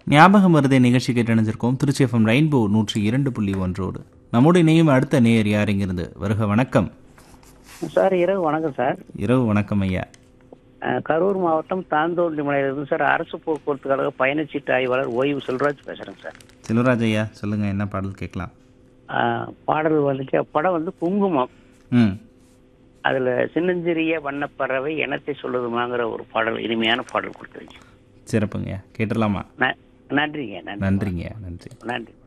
ஞாபகம் வருதே நிகழ்ச்சி கேட்டு அணிஞ்சிருக்கோம் திருச்சி எஃப்எம் ரெயின்போ நூற்றி இரண்டு புள்ளி ஒன்றோடு நம்முடைய இணையும் அடுத்த நேயர் யார் இங்கிருந்து வருக வணக்கம் சார் இரவு வணக்கம் சார் இரவு வணக்கம் ஐயா அஹ், கரூர் மாவட்டம் தாந்தோண்டி மலையிலிருந்து சார் அரசு போக்குவரத்து கழக பயணச்சீட்டு ஆய்வாளர் ஓய்வு செல்வராஜ் பேசுறேங்க சார் செல்வராஜ் ஐயா சொல்லுங்க என்ன பாடல் கேட்கலாம் அஹ், பாடல் வந்து படம் வந்து குங்குமம் ம் அதுல சின்னஞ்சிறிய வண்ணப்பறவை இனத்தை சொல்லுதுமாங்கிற ஒரு பாடல் இனிமையான பாடல் கொடுத்துருங்க சிறப்புங்கய்யா கேட்டுடலாமா நன்றிங்க நன்றி நன்றிங்கய்யா நன்றி நன்றி